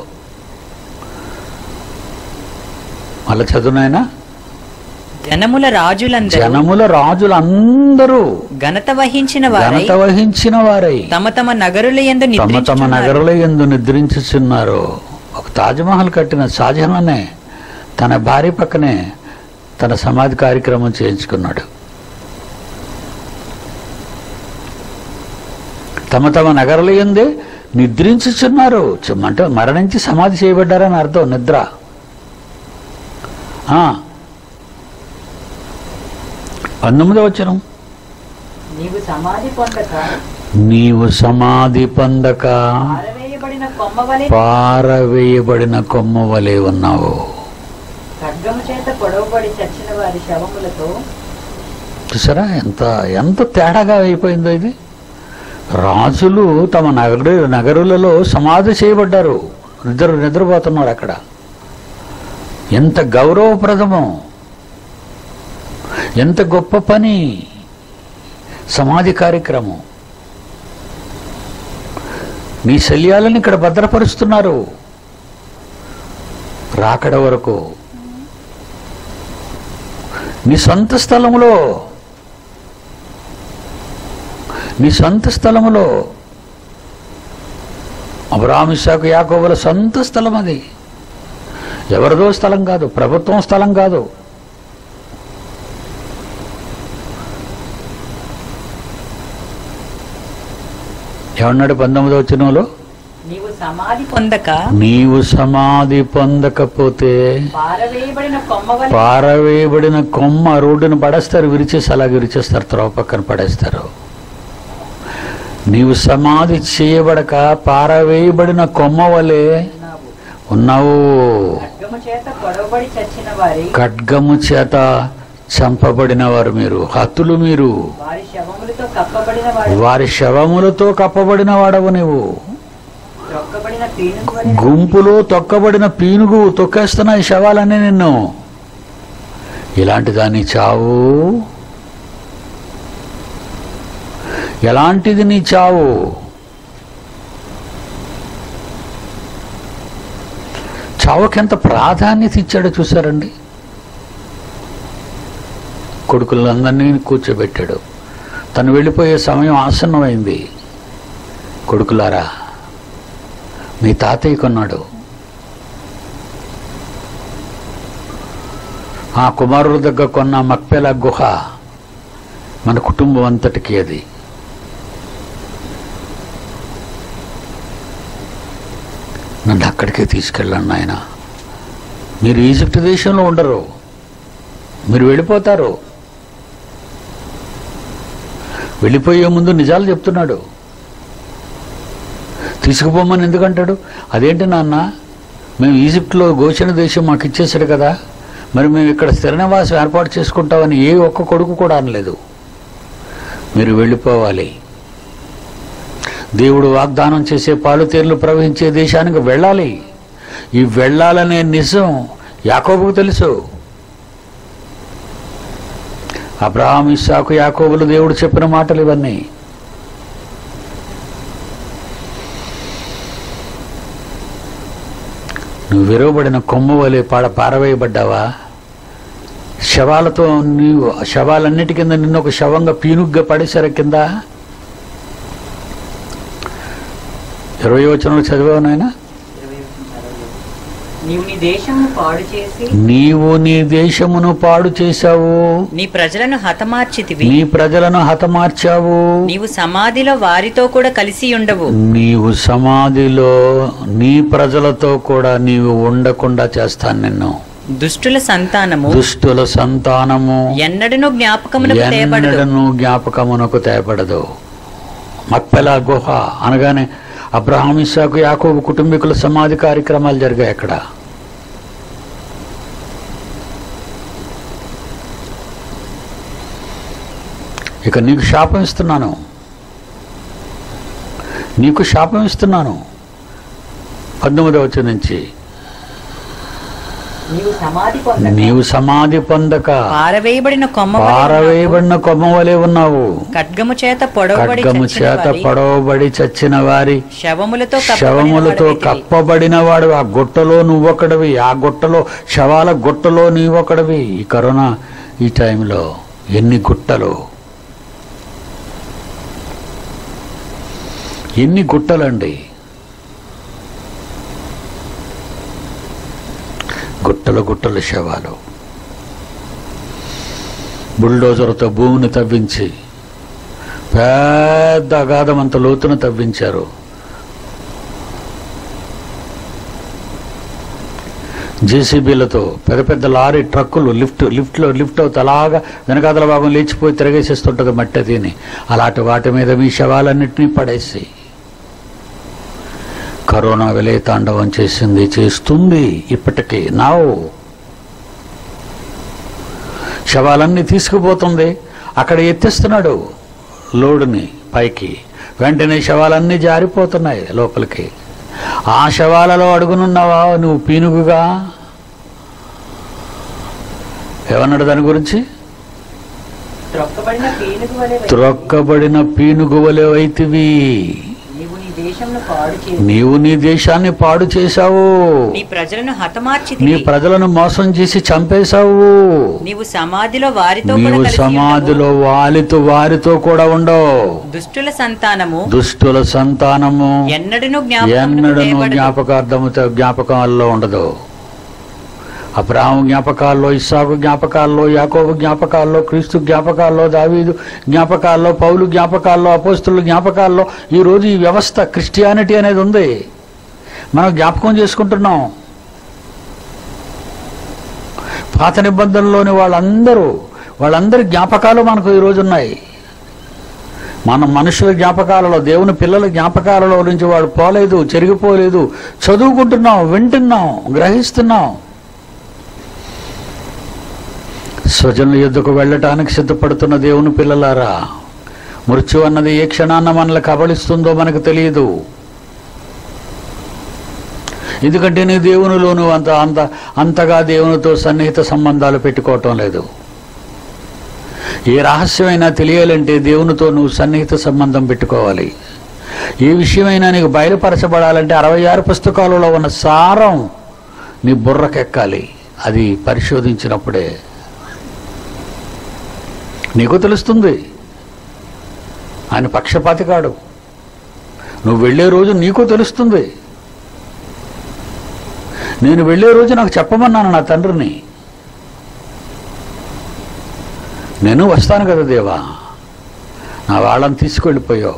మళ్ళీ చదువునైనా జనముల రాజులందరూ జనముల రాజులందరూ ఘనత వహించిన వారై ఘనత వహించిన వారై తమ తమ నగరుల ఎందు తమ తమ నిద్రించుచున్నారు నగరుల ఎందు నిద్రించుచున్నారు ఒక తాజ్మహల్ కట్టిన షాజహానే తన భార్య పక్కనే తన సమాధి కార్యక్రమం చేయించుకున్నాడు తమ తమ నగరుల ఎందే నిద్రించుచున్నారు చ- అంటే మరణించి సమాధి చేయబడ్డారని అర్థం నిద్ర ఆ. పంతొమ్మిదో వచనం నీవు సమాధి పొందక నీవు సమాధి పొందక పారవేయబడిన కొమ్మవలే పారవేయబడిన కొమ్మ వలె ఉన్నావు ఖడ్గము చేత పొడవబడి చచ్చిన వారి శవములతో చూసారా ఎంత ఎంత తేడాగా అయిపోయిందో ఇది రాజులు తమ నగరు నగరులలో సమాధి చేయబడ్డారు నిద్ర నిద్రపోతున్నారు అక్కడ ఎంత గౌరవప్రదమో ఎంత గొప్ప పని సమాధి కార్యక్రమం నీ శల్యాలను ఇక్కడ భద్రపరుస్తున్నారు రాకడ వరకు నీ సొంత స్థలములో నీ సొంత స్థలములో అబ్రామిషాకు యాకోబుల సొంత స్థలం అది ఎవరిదో స్థలం కాదు ప్రభుత్వం స్థలం కాదు ఏమన్నాడు పంతొమ్మిదో వచ్చినంలో నీవు సమాధి పొందక నీవు సమాధి పొందకపోతే పారవేయబడిన కొమ్మవలి పారవేయబడిన కొమ్మ రోడ్డును పడేస్తారు విరిచేసి అలాగే విరిచేస్తారు త్రోవ పక్కన పడేస్తారు నీవు సమాధి చేయబడక పారవేయబడిన కొమ్మ వలె ఉన్నావు ఉన్నావు ఖడ్గము చేత పొడవబడి చచ్చిన వారి ఖడ్గము చేత చంపబడిన వారు మీరు హతులు మీరు వారి శవములతో కప్పబడిన వాడు వారి శవములతో కప్పబడిన వాడవు నీవు రొక్కబడిన పీనుగు వలె గుంపులో తొక్కబడిన పీనుగు తొక్కేస్తున్నాయి శవాలన్నీ నిన్ను ఇలాంటి దాని చావు ఎలాంటిది నీ చావు చావుకి ఎంత ప్రాధాన్యత ఇచ్చాడో చూసారండి కొడుకులందరినీ కూర్చోబెట్టాడు తను వెళ్ళిపోయే సమయం ఆసన్నమైంది కొడుకులారా మీ తాతయ్య కొన్నాడు ఆ కుమారుల దగ్గర కొన్న మక్పెల గుహ మన కుటుంబం అంతటికి అది నన్ను అక్కడికే తీసుకెళ్ళండి ఆయన మీరు ఈజిప్ట్ దేశంలో ఉండరు మీరు వెళ్ళిపోతారు వెళ్ళిపోయే ముందు నిజాలు చెప్తున్నాడు తీసుకుపోమని ఎందుకంటాడు అదేంటి నాన్న మేము ఈజిప్ట్లో గోచన దేశం మాకు ఇచ్చేసాడు కదా మరి మేము ఇక్కడ స్థిర నివాసం ఏర్పాటు చేసుకుంటామని ఏ ఒక్క కొడుకు కూడా అనలేదు మీరు వెళ్ళిపోవాలి దేవుడు వాగ్దానం చేసే పాలుతేర్లు ప్రవహించే దేశానికి వెళ్ళాలి ఈ వెళ్ళాలనే నిజం యాకోబుకు తెలుసు అబ్రహాం ఇస్సాకు యాకోబులు దేవుడు చెప్పిన మాటలు ఇవన్నీ నువ్వు విరవబడిన కొమ్ము వలె పాడ పారవేయబడ్డావా శవాలతో నీవు శవాలన్నిటి కింద నిన్ను ఒక శవంగా పీనుగ్గా పడేశారు కింద ఇరవై వచనంలో చదివావు నాయన నీవు నీ దేశమును పాడు చేసి నీవు నీ దేశమును పాడు చేశావు నీ ప్రజలను హతమార్చితివి నీ ప్రజలను హతమార్చావు నీవు సమాధిలో వారితో కూడా కలిసి ఉండవు నీవు సమాధిలో నీ ప్రజలతో కూడా నీవు ఉండకుండా చేస్తాను నిన్ను దుష్టుల సంతానము దుష్టుల సంతానము ఎన్నడను జ్ఞాపకమునకు తేబడదు ఎన్నడను జ్ఞాపకమునకు తేపడదు మక్పెల గుహ అనగానే అబ్రహాం ఇస్సాకు యాకోబు కుటుంబీకుల సమాధి కార్యక్రమాలు జరిగాయి అక్కడ ఇక నీకు శాపం ఇస్తున్నాను నీకు శాపం ఇస్తున్నాను పంతొమ్మిదవ వచ్చి నుంచి నీవు సమాధి పొందక నీవు సమాధి పొందక పారవేయబడిన కొమ్మ వలె పారవేయబడిన కొమ్మ వలె ఉన్నావు ఉన్నావు. ఖడ్గము చేత పొడవబడి ఖడ్గము చచ్చిన చేత వారి పొడవబడి చచ్చిన వారి శవములతో శవములతో కప్పబడిన కప్పబడిన వాడు ఆ గుట్టలో నువ్వొకడివి ఆ గుట్టలో శవాల గుట్టలో నీవొకడివి ఈ కరోనా ఈ టైంలో ఎన్ని గుట్టలు ఎన్ని గుట్టలండి గుట్టలు గుట్టలు శవాలు బుల్డోజర్తో భూమిని తవ్వించి పెద్ద అగాధం అంత లోతున తవ్వించారు జేసీబీలతో పెద్ద పెద్ద లారీ ట్రక్కులు లిఫ్ట్ లిఫ్ట్లో లిఫ్ట్ అవుతా అలాగా వెనకాతల భాగం లేచిపోయి తిరగేసేస్తుంటుంది మట్టి తిని అలాంటి వాటి మీద మీ శవాలన్నింటినీ పడేసి కరోనా వెలే తాండవం చేసింది చేస్తుంది ఇప్పటికీ నావు శవాలన్నీ తీసుకుపోతుంది అక్కడ ఎత్తేస్తున్నాడు లోడుని పైకి వెంటనే శవాలన్నీ జారిపోతున్నాయి లోపలికి ఆ శవాలలో అడుగునున్నావా నువ్వు పీనుగుగా ఏమన్నాడు దాని గురించి త్రొక్కబడిన పీనుగు వలె వె- త్రొక్కబడిన పీనుగు వలె అయితివి నీవు నీ దేశంలో పాడు చేసి నీవు నీ దేశాన్ని పాడు చేశావు నీ ప్రజలను నీ హతమార్చితివి ప్రజలను మోసం చేసి చంపేశావు నీవు సమాధిలో వారితో కూడా నీవు కలిసి సమాధిలో వాలితో వారితో కూడా ఉండవు ఉండవు. దుష్టుల సంతానము దుష్టుల సంతానము ఎన్నడను ఎన్నడను జ్ఞాపకం జ్ఞాపకార్థము జ్ఞాపకంలో ఉండదు అబ్రాహం జ్ఞాపకాల్లో ఇస్సాకు జ్ఞాపకాల్లో యాకోబు జ్ఞాపకాల్లో క్రీస్తు జ్ఞాపకాల్లో దావీదు జ్ఞాపకాల్లో పౌలు జ్ఞాపకాల్లో అపోస్తుల జ్ఞాపకాల్లో ఈరోజు ఈ వ్యవస్థ క్రిస్టియానిటీ అనేది ఉంది మనం జ్ఞాపకం చేసుకుంటున్నాం పాత నిబంధనలోని వాళ్ళందరూ వాళ్ళందరి జ్ఞాపకాలు మనకు ఈరోజు ఉన్నాయి మన మనుషుల జ్ఞాపకాలలో దేవుని పిల్లల జ్ఞాపకాలలో నుంచి వాడు పోలేదు చెరిగిపోలేదు చదువుకుంటున్నాం వింటున్నాం గ్రహిస్తున్నాం స్వజనుల యుద్ధకు వెళ్ళటానికి సిద్ధపడుతున్న దేవుని పిల్లలారా మృత్యు అన్నది ఏ క్షణాన్న మనల్ని కబళిస్తుందో మనకు తెలియదు ఎందుకంటే నీ దేవునిలో నువ్వు అంత అంత అంతగా దేవునితో సన్నిహిత సంబంధాలు పెట్టుకోవటం లేదు ఏ రహస్యమైనా తెలియాలంటే దేవునితో నువ్వు సన్నిహిత సంబంధం పెట్టుకోవాలి ఏ విషయమైనా నీకు బయలుపరచబడాలంటే అరవై ఆరు పుస్తకాలలో ఉన్న సారం నీ బుర్రకెక్కాలి అది పరిశోధించినప్పుడే నీకు తెలుస్తుంది ఆయన పక్షపాతి కాడు నువ్వు వెళ్ళే రోజు నీకు తెలుస్తుంది నేను వెళ్ళే రోజు నాకు చెప్పమన్నాను నా తండ్రిని నేను వస్తాను కదా దేవా నా వాళ్ళని తీసుకెళ్ళిపోయావు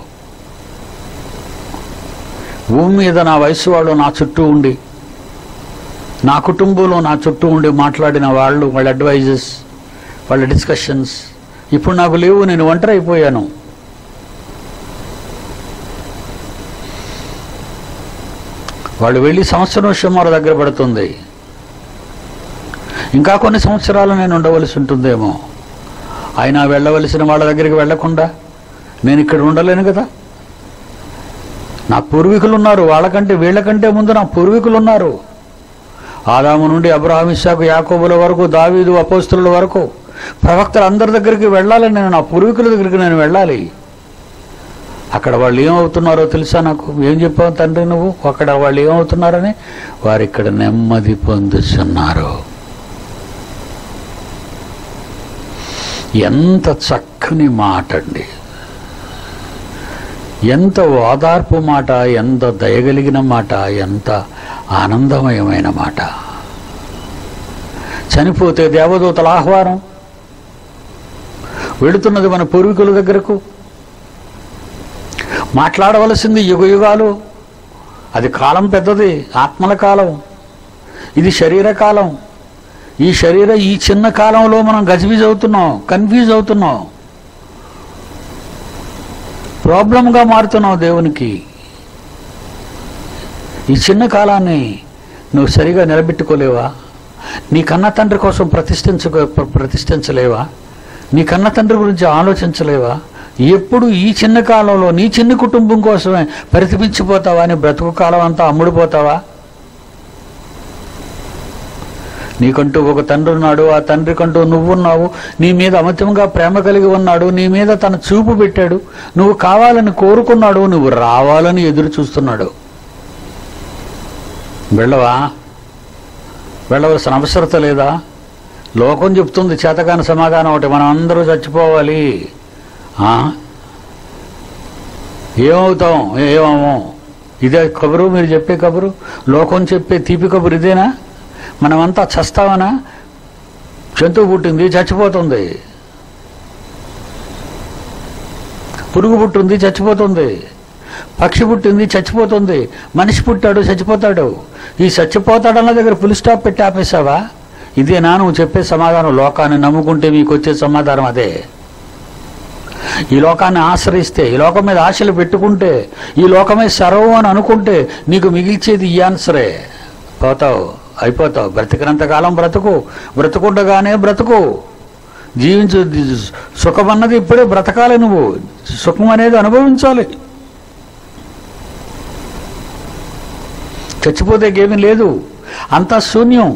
భూమి మీద నా వయసు వాళ్ళు నా చుట్టూ ఉండి నా కుటుంబంలో నా చుట్టూ ఉండి మాట్లాడిన వాళ్ళు వాళ్ళ అడ్వైజెస్ వాళ్ళ డిస్కషన్స్ ఇప్పుడు నాకు లేవు నేను ఒంటరి అయిపోయాను వాళ్ళు వెళ్ళి సంవత్సరం సుమారు దగ్గర పడుతుంది ఇంకా కొన్ని సంవత్సరాలు నేను ఉండవలసి ఉంటుందేమో అయినా వెళ్ళవలసిన వాళ్ళ దగ్గరికి వెళ్లకుండా నేను ఇక్కడ ఉండలేను కదా నా పూర్వీకులు ఉన్నారు వాళ్ళకంటే వీళ్ళకంటే ముందు నా పూర్వీకులు ఉన్నారు ఆదాము నుండి అబ్రహాం ఇస్సాకు యాకోబుల వరకు దావీదు అపోస్తుల వరకు ప్రవక్తలు అందరి దగ్గరికి వెళ్ళాలని నేను నా పూర్వీకుల దగ్గరికి నేను వెళ్ళాలి అక్కడ వాళ్ళు ఏమవుతున్నారో తెలుసా నాకు ఏం చెప్పావు తండ్రి నువ్వు అక్కడ వాళ్ళు ఏమవుతున్నారని వారు ఇక్కడ నెమ్మది పొందుతున్నారు ఎంత చక్కని మాట అండి ఎంత ఓదార్పు మాట ఎంత దయగలిగిన మాట ఎంత ఆనందమయమైన మాట చనిపోతే దేవదూతల ఆహ్వానం వెళుతున్నది మన పూర్వీకుల దగ్గరకు మాట్లాడవలసింది యుగ యుగాలు అది కాలం పెద్దది ఆత్మల కాలం ఇది శరీర కాలం ఈ శరీర ఈ చిన్న కాలంలో మనం గజిబిజ్ అవుతున్నాం కన్ఫ్యూజ్ అవుతున్నాం ప్రాబ్లంగా మారుతున్నావు దేవునికి ఈ చిన్న కాలాన్ని నువ్వు సరిగా నిలబెట్టుకోలేవా నీ కన్న తండ్రి కోసం ప్రతిష్ఠించుకో ప్ర- ప్రతిష్ఠించలేవా నీ కన్న తండ్రి గురించి ఆలోచించలేవా ఎప్పుడు ఈ చిన్న కాలంలో నీ చిన్న కుటుంబం కోసమే ప్రతిపించిపోతావా నీ బ్రతుకు కాలం అంతా అమ్ముడుపోతావా నీకంటూ ఒక తండ్రి ఉన్నాడు ఆ తండ్రికంటూ నువ్వున్నావు నీ మీద అమితంగా ప్రేమ కలిగి ఉన్నాడు నీ మీద తన చూపు పెట్టాడు నువ్వు కావాలని కోరుకున్నాడు నువ్వు రావాలని ఎదురు చూస్తున్నాడు వెళ్ళవా వెళ్ళవలసిన అవసరత లేదా లోకం చెప్తుంది చేతకాని సమాధానం ఒకటి మనం అందరూ చచ్చిపోవాలి ఆ? ఏమవుతాం ఏమవు ఇదే కబురు మీరు చెప్పే కబురు లోకం చెప్పే తీపి కబురు ఇదేనా మనమంతా చస్తామనా జంతువు పుట్టింది చచ్చిపోతుంది పురుగు పుట్టింది చచ్చిపోతుంది పక్షి పుట్టింది చచ్చిపోతుంది మనిషి పుట్టాడు చచ్చిపోతాడు ఈ చచ్చిపోతాడన్న దగ్గర ఫుల్ స్టాప్ పెట్టి ఆపేశావా ఇదేనా నువ్వు చెప్పే సమాధానం లోకాన్ని నమ్ముకుంటే మీకు వచ్చే సమాధానం అదే ఈ లోకాన్ని ఆశ్రయిస్తే ఈ లోకం మీద ఆశలు పెట్టుకుంటే ఈ లోకమే సర్వం అని అనుకుంటే నీకు మిగిల్చేది ఈ ఆన్సరే పోతావు అయిపోతావు బ్రతికినంత కాలం బ్రతుకు బ్రతుకుండగానే బ్రతుకు జీవించు సుఖం అన్నది ఇప్పుడే బ్రతకాలి నువ్వు సుఖం అనేది అనుభవించాలి చచ్చిపోతే ఏమీ లేదు అంతా శూన్యం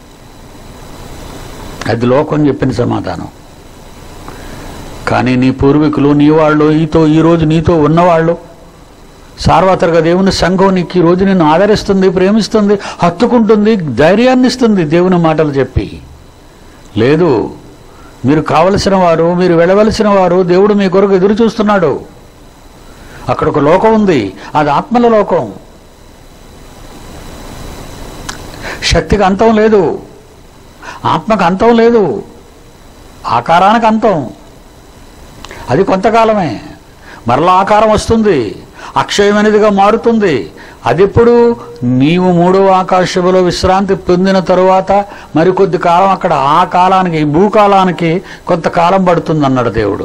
అది లోకం చెప్పిన సమాధానం కానీ నీ పూర్వీకులు నీ వాళ్ళు నీతో ఈరోజు నీతో ఉన్నవాళ్ళు సార్వత్రిక దేవుని సంఘం నీకు ఈ రోజు నిన్ను ఆదరిస్తుంది ప్రేమిస్తుంది హత్తుకుంటుంది ధైర్యాన్ని ఇస్తుంది దేవుని మాటలు చెప్పి లేదు మీరు కావలసిన వారు మీరు వెళ్ళవలసిన వారు దేవుడు మీ కొరకు ఎదురు చూస్తున్నాడు అక్కడ ఒక లోకం ఉంది అది ఆత్మల లోకం శక్తికి అంతం లేదు ఆత్మకు అంతం లేదు ఆకారానికి అంతం అది కొంతకాలమే మరలా ఆకారం వస్తుంది అక్షయమైనదిగా మారుతుంది అది ఎప్పుడు నీవు మూడవ ఆకాశములో విశ్రాంతి పొందిన తరువాత మరికొద్ది కాలం అక్కడ ఆ కాలానికి ఈ భూకాలానికి కొంతకాలం పడుతుంది అన్నాడు దేవుడు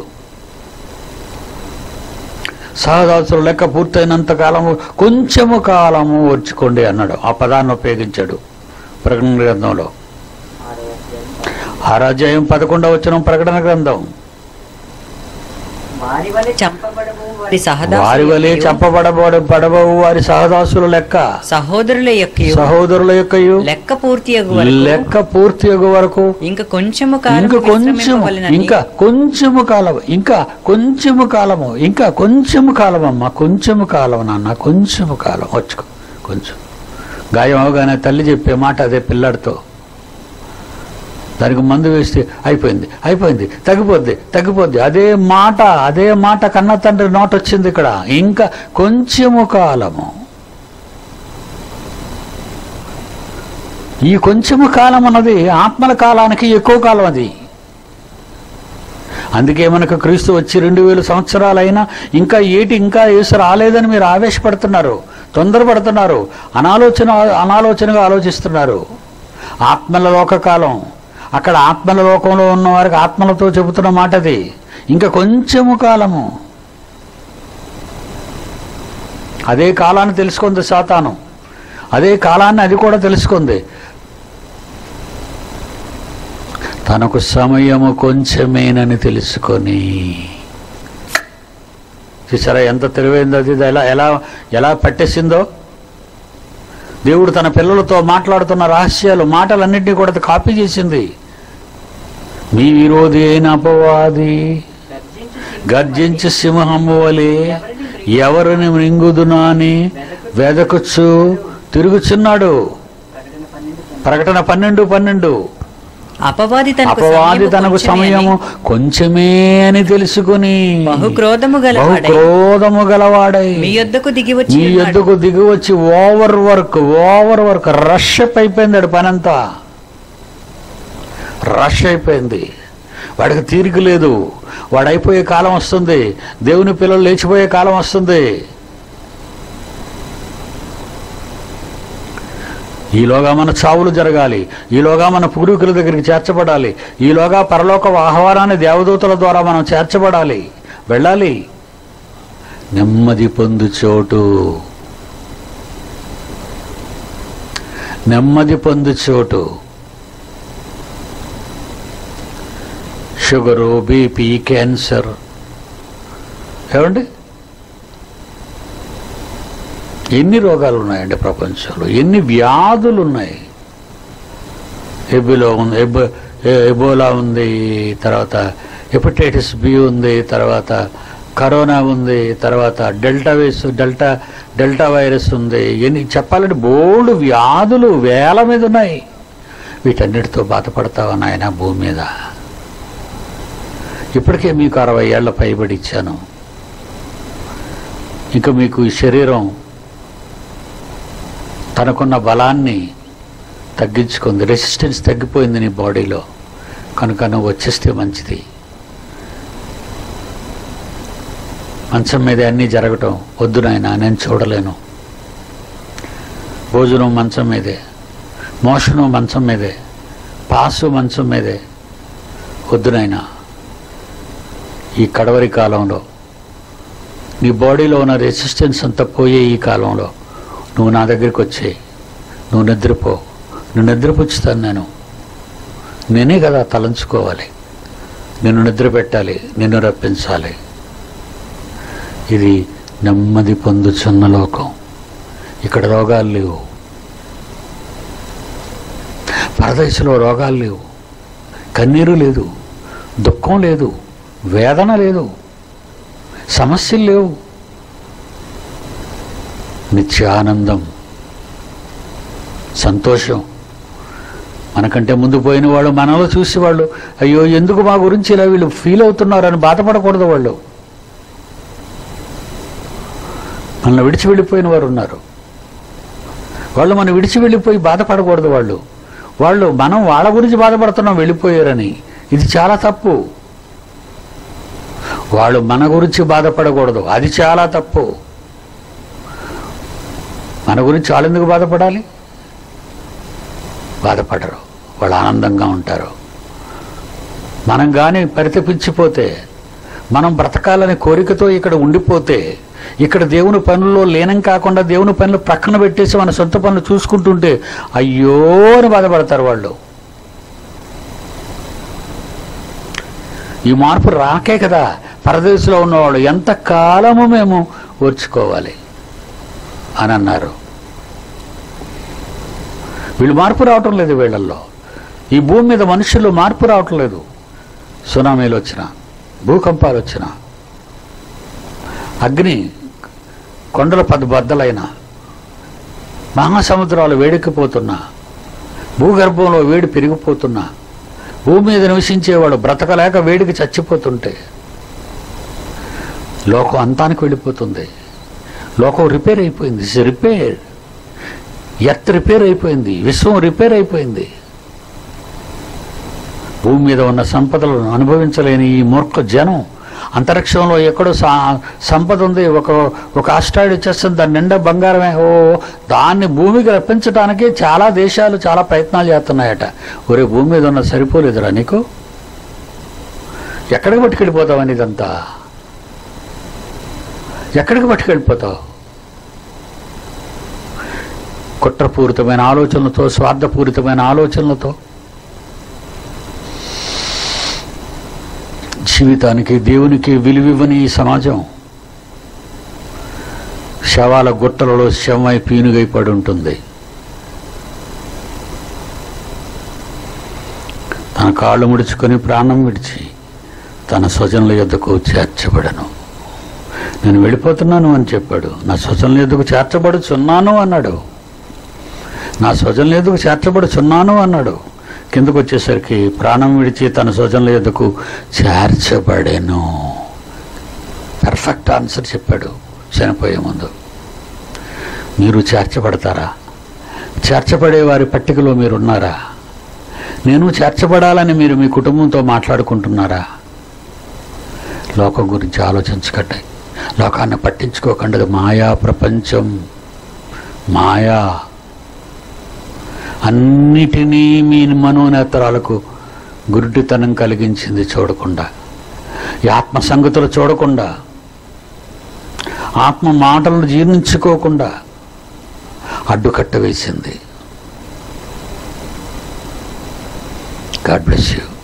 సహదాసులు లెక్క పూర్తయినంత కాలము కొంచెము కాలము వచ్చుకోండి అన్నాడు ఆ పదాన్ని ఉపయోగించాడు ప్రకటన గ్రంథంలో ఆరాధ్యాయం పదకొండవ వచ్చిన ప్రకటన గ్రంథం వారి వలె చంపబడము వారి సహదా వారి వలె చంపబడబడ పడబవు వారి సహదాసుల లెక్క సహోదరుల యొక్క సహోదరుల యొక్కయు లెక్క పూర్తి అగు వరకు లెక్క పూర్తి అగు వరకు ఇంకా కొంచెము కాలం ఇంకా కొంచెము విశ్రమింపవలెనని ఇంకా కొంచెము కాలం ఇంకా కొంచెము కాలము ఇంకా కొంచెము కాలం అమ్మ కొంచెము కాలం నాన్న కొంచెము కాలం వచ్చుకో కొంచెం గాయం అవగానే తల్లి చెప్పే మాట అదే పిల్లాడితో దానికి మందు వేస్తే అయిపోయింది అయిపోయింది తగ్గిపోద్ది తగ్గిపోద్ది అదే మాట అదే మాట కన్న తండ్రి నోట వచ్చింది ఇక్కడ ఇంకా కొంచెము కాలము ఈ కొంచెము కాలం అన్నది ఆత్మల కాలానికి ఎక్కువ కాలం అది అందుకే మనకు క్రీస్తు వచ్చి రెండు వేల సంవత్సరాలైనా ఇంకా ఏటి ఇంకా యేసు రాలేదని మీరు ఆవేశపడుతున్నారు తొందరపడుతున్నారు అనాలోచన అనాలోచనగా ఆలోచిస్తున్నారు ఆత్మల లోకకాలం అక్కడ ఆత్మల లోకంలో ఉన్న వారికి ఆత్మలతో చెబుతున్న మాట అది ఇంకా కొంచెము కాలము అదే కాలాన్ని తెలుసుకుంది సాతాను అదే కాలాన్ని అది కూడా తెలుసుకుంది తనకు సమయము కొంచెమేనని తెలుసుకొని చూసారా ఎంత తెలివైందో అది ఎలా ఎలా ఎలా పట్టేసిందో దేవుడు తన పిల్లలతో మాట్లాడుతున్న రహస్యాలు మాటలన్నింటినీ కూడా అది కాపీ చేసింది మీ విరోధి అయిన అపవాది గర్జించు గర్జించు సింహము వలె ఎవరిని మృంగుదునా అని వెదకుచ్చు తిరుగుచున్నాడు ప్రకటన పన్నెండు ప్రకటన పన్నెండు పన్నెండు అపవాది తనకు అపవాది సమయము తనకు కొంచెమే సమయము అని కొంచెమే అని తెలుసుకుని బహు క్రోధము బహు గలవాడై క్రోధము గలవాడై మీ యొద్దకు దిగి వచ్చి మీ ఉన్నాడు. ఎద్దుకు దిగి వచ్చి over work over work rush up అయిపోయింది వాడి పనంతా రష్ అయిపోయింది వాడికి తీరిక లేదు వాడు అయిపోయే కాలం వస్తుంది దేవుని పిల్లలు లేచిపోయే కాలం వస్తుంది ఈలోగా మన చావులు జరగాలి ఈలోగా మన పూర్వీకుల దగ్గరికి చేర్చబడాలి ఈలోగా పరలోక ఆహ్వానాన్ని దేవదూతల ద్వారా మనం చేర్చబడాలి వెళ్ళాలి నెమ్మది పొందు చోటు నెమ్మది పొందు చోటు షుగరు బీపీ క్యాన్సర్ ఏమండి ఎన్ని రోగాలు ఉన్నాయండి ప్రపంచంలో ఎన్ని వ్యాధులు ఉన్నాయి ఎబిలో ఉంది ఎబో ఎ- ఎబోలా ఉంది తర్వాత హెపటైటిస్ బి ఉంది తర్వాత కరోనా ఉంది తర్వాత delta virus delta delta virus ఉంది ఎన్ని చెప్పాలంటే బోల్డ్ వ్యాధులు వేల మీద ఉన్నాయి వీటన్నిటితో బాధపడతావా నాయన భూమి మీద ఇప్పటికే మీకు అరవై ఏళ్ల పైబడి ఇచ్చాను ఇంకా మీకు ఈ శరీరం తనకున్న బలాన్ని తగ్గించుకుంది రెసిస్టెన్స్ తగ్గిపోయింది నీ బాడీలో కనుక నువ్వు వచ్చేస్తే మంచిది మంచం మీద అన్నీ జరగటం వద్దు నాయన నేను చూడలేను భోజనం మంచం మీదే మోషణం మంచం మీదే పాసు మంచం మీదే వద్దు నాయనా ఈ కడవరి కాలంలో నీ బాడీలో ఉన్న రెసిస్టెన్స్ అంతా పోయే ఈ కాలంలో నువ్వు నా దగ్గరికి వచ్చేయి నువ్వు నిద్రపో నువ్వు నిద్రపుచ్చుతాను నేను నేనే కదా తలంచుకోవాలి నిన్ను నిద్ర పెట్టాలి నిన్ను రప్పించాలి ఇది నెమ్మది పొందుచున్న లోకం ఇక్కడ రోగాలు లేవు పరదేశంలో రోగాలు లేవు కన్నీరు లేదు దుఃఖం లేదు వేదన లేదు సమస్యలు లేవు నిత్యానందం సంతోషం మనకంటే ముందు పోయిన వాళ్ళు మనలో చూసి వాళ్ళు అయ్యో ఎందుకు మా గురించి ఇలా వీళ్ళు ఫీల్ అవుతున్నారని బాధపడకూడదు వాళ్ళు మనల్ని విడిచి వెళ్ళిపోయిన వారు ఉన్నారు వాళ్ళు మనం విడిచి వెళ్ళిపోయి బాధపడకూడదు వాళ్ళు వాళ్ళు మనం వాళ్ళ గురించి బాధపడుతున్నాం వెళ్ళిపోయారని ఇది చాలా తప్పు వాళ్ళు మన గురించి బాధపడకూడదు అది చాలా తప్పు మన గురించి వాళ్ళు ఎందుకు బాధపడాలి బాధపడరు వాళ్ళు ఆనందంగా ఉంటారు మనం కానీ పరితపించిపోతే మనం బ్రతకాలనే కోరికతో ఇక్కడ ఉండిపోతే ఇక్కడ దేవుని పనుల్లో లీనం కాకుండా దేవుని పనులు ప్రక్కన పెట్టేసి మన సొంత పనులు చూసుకుంటుంటే అయ్యో అని బాధపడతారు వాళ్ళు ఈ మార్పు రాకే కదా పరదేశంలో ఉన్నవాళ్ళు ఎంత కాలము మేము ఓర్చుకోవాలి అని అన్నారు వీళ్ళు మార్పు రావటం లేదు వీళ్ళల్లో ఈ భూమి మీద మనుషుల్లో మార్పు రావటం లేదు సునామీలు వచ్చిన భూకంపాలు వచ్చిన అగ్ని కొండల పది బద్దలైన మహాసముద్రాలు వేడెక్కిపోతున్నా భూగర్భంలో వేడి పెరిగిపోతున్నా భూమి మీద నివసించేవాడు బ్రతకలేక వేడికి చచ్చిపోతుంటే లోకం అంతానికి వెళ్ళిపోతుంది లోకం రిపేర్ అయిపోయింది ఇట్స్ రిపేర్ ఎర్త్ రిపేర్ అయిపోయింది విశ్వం రిపేర్ అయిపోయింది భూమి మీద ఉన్న సంపదలను అనుభవించలేని ఈ మూర్ఖ జనం అంతరిక్షంలో ఎక్కడో సా సంపద ఉంది ఒక ఒక ఆస్ట్రాయిడ్ వచ్చేస్తుంది దాని నిండా బంగారమే ఓ దాన్ని భూమికి రప్పించడానికి చాలా దేశాలు చాలా ప్రయత్నాలు చేస్తున్నాయట ఒరే భూమి మీద ఉన్న సరిపోలేదురా నీకు ఎక్కడికి పట్టుకెళ్ళిపోతావని ఇదంతా ఎక్కడికి పట్టుకెళ్ళిపోతావు కుట్రపూరితమైన ఆలోచనలతో స్వార్థపూరితమైన ఆలోచనలతో జీవితానికి దేవునికి విలువివ్వని ఈ సమాజం శవాల గుట్టలలో శవమై పీనుగై పడి ఉంటుంది తన కాళ్ళు ముడుచుకొని ప్రాణం విడిచి తన స్వజనుల యొద్దకు చేర్చబడను నేను వెళ్ళిపోతున్నాను అని చెప్పాడు నా స్వజనుల యొద్దకు చేర్చబడుచున్నాను అన్నాడు నా స్వజనుల యొద్దకు చేర్చబడుచున్నాను అన్నాడు కిందకు వచ్చేసరికి ప్రాణం విడిచి తన స్వజనుల యొద్దకు చేర్చబడేను పర్ఫెక్ట్ ఆన్సర్ చెప్పాడు చనిపోయే ముందు మీరు చేర్చబడతారా చేర్చబడే వారి పట్టికలో మీరున్నారా నేను చేర్చబడాలని మీరు మీ కుటుంబంతో మాట్లాడుకుంటున్నారా లోకం గురించి ఆలోచించకండి లోకాన్ని పట్టించుకోకండి అది మాయా ప్రపంచం మాయా అన్నిటినీ మీ మనోనేతరాలకు గురుడితనం కలిగించింది చూడకుండా ఈ ఆత్మ సంగతులు చూడకుండా ఆత్మ మాటలను జీర్ణించుకోకుండా అడ్డుకట్ట వేసింది గాడ్ బ్లెస్ యూ